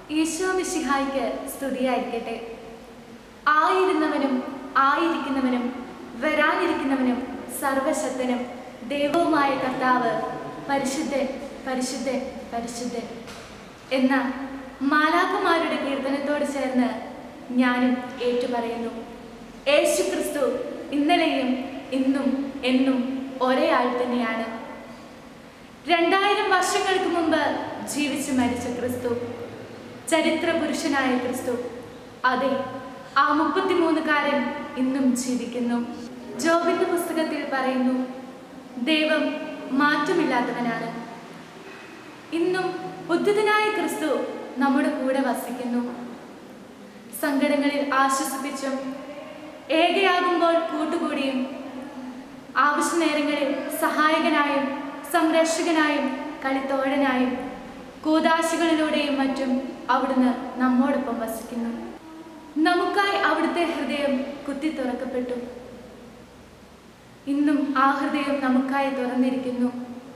ഈശോ മിശിഹായ്ക്ക് സ്തുതിയായിരിക്കട്ടെ ആയിരുന്നവനും ആയിരിക്കുന്നവനും വരാനിരിക്കുന്നവനും സർവശക്തനും ദൈവവുമായ കർത്താവ് പരിശുദ്ധൻ പരിശുദ്ധൻ പരിശുദ്ധൻ എന്ന മാലാഖമാരുടെ കീർത്തനത്തോട് ചേർന്ന് ഞാനും ഏറ്റുപറയുന്നു യേശു ക്രിസ്തു ഇന്നലെയും ഇന്നും എന്നും ഒരേ ആൾ തന്നെയാണ് രണ്ടായിരം വർഷങ്ങൾക്ക് മുമ്പ് ജീവിച്ചു മരിച്ച ക്രിസ്തു ചരിത്ര പുരുഷനായ ക്രിസ്തു അതെ ആ മുപ്പത്തിമൂന്നുകാരൻ ഇന്നും ജീവിക്കുന്നു ജോബിന്റെ പുസ്തകത്തിൽ പറയുന്നു ദൈവം മാറ്റമില്ലാത്തവനാണ് ഇന്നും ഉദ്ധിതനായ ക്രിസ്തു നമ്മുടെ കൂടെ വസിക്കുന്നു സങ്കടങ്ങളിൽ ആശ്വസിപ്പിച്ചും ഏകയാകുമ്പോൾ കൂട്ടുകൂടിയും ആവശ്യ നേരങ്ങളിൽ സഹായകനായും സംരക്ഷകനായും കളിത്തോഴനായും കൂതാശകളിലൂടെയും മറ്റും അവിടുന്ന് നമ്മോടൊപ്പം വസിക്കുന്നു നമുക്കായി അവിടുത്തെ ഹൃദയം കുത്തി തുറക്കപ്പെട്ടു ഇന്നും ആ ഹൃദയം നമുക്കായി തുറന്നിരിക്കുന്നു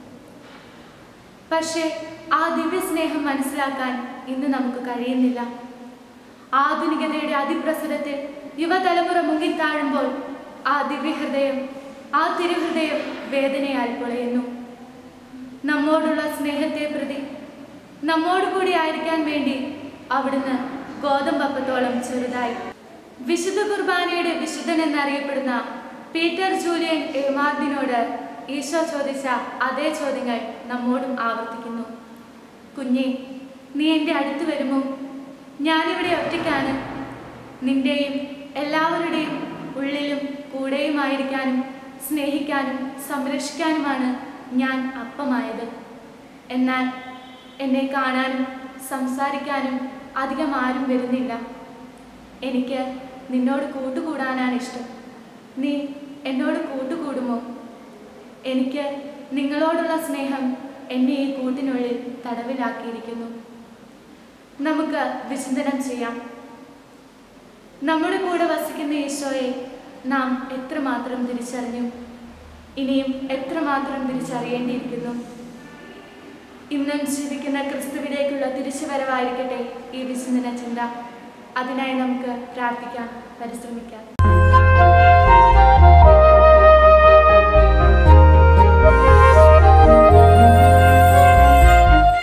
പക്ഷേ ആ ദിവ്യസ്നേഹം മനസ്സിലാക്കാൻ ഇന്ന് നമുക്ക് കഴിയുന്നില്ല ആധുനികതയുടെ അതിപ്രസരത്തിൽ യുവതലമുറ മുങ്ങിത്താഴുമ്പോൾ ആ ദിവ്യഹൃദയം ആ തിരുഹൃദയം വേദനയാൽ പൊളയുന്നു നമ്മോടുള്ള സ്നേഹത്തെ പ്രതി നമ്മോട് കൂടി ആയിരിക്കാൻ വേണ്ടി അവിടുന്ന് ഗോതമ്പപ്പത്തോളം ചെറുതായി വിശുദ്ധ കുർബാനയുടെ വിശുദ്ധൻ എന്നറിയപ്പെടുന്ന പീറ്റർ ജൂലിയൻ എമാർഡിനോട് ഈശോ ചോദിച്ച അതേ ചോദ്യങ്ങൾ നമ്മോടും ആവർത്തിക്കുന്നു കുഞ്ഞെ നീ എൻ്റെ അടുത്ത് വരുമോ ഞാനിവിടെ ഒറ്റയ്ക്കാണ് നിന്റെയും എല്ലാവരുടെയും ഉള്ളിലും കൂടെയുമായിരിക്കാനും സ്നേഹിക്കാനും സംരക്ഷിക്കാനുമാണ് ഞാൻ അപ്പമായത് എന്നാൽ എന്നെ കാണാനും സംസാരിക്കാനും അധികം ആരും വരുന്നില്ല എനിക്ക് നിന്നോട് കൂട്ടുകൂടാനാണ് ഇഷ്ടം നീ എന്നോട് കൂട്ടുകൂടുമോ എനിക്ക് നിങ്ങളോടുള്ള സ്നേഹം എന്നെ ഈ കൂട്ടിനുള്ളിൽ തടവിലാക്കിയിരിക്കുന്നു നമുക്ക് വിചിന്തനം ചെയ്യാം നമ്മുടെ കൂടെ വസിക്കുന്ന ഈശോയെ നാം എത്രമാത്രം തിരിച്ചറിഞ്ഞു ഇനിയും എത്രമാത്രം തിരിച്ചറിയേണ്ടിയിരിക്കുന്നു ഇന്നും ജീവിക്കുന്ന ക്രിസ്തുവിലേക്കുള്ള തിരിച്ചുവരവായിരിക്കട്ടെ ഈ വിചിന്തന ചിന്ത അതിനായി നമുക്ക് പ്രാർത്ഥിക്കാം പരിശ്രമിക്കാം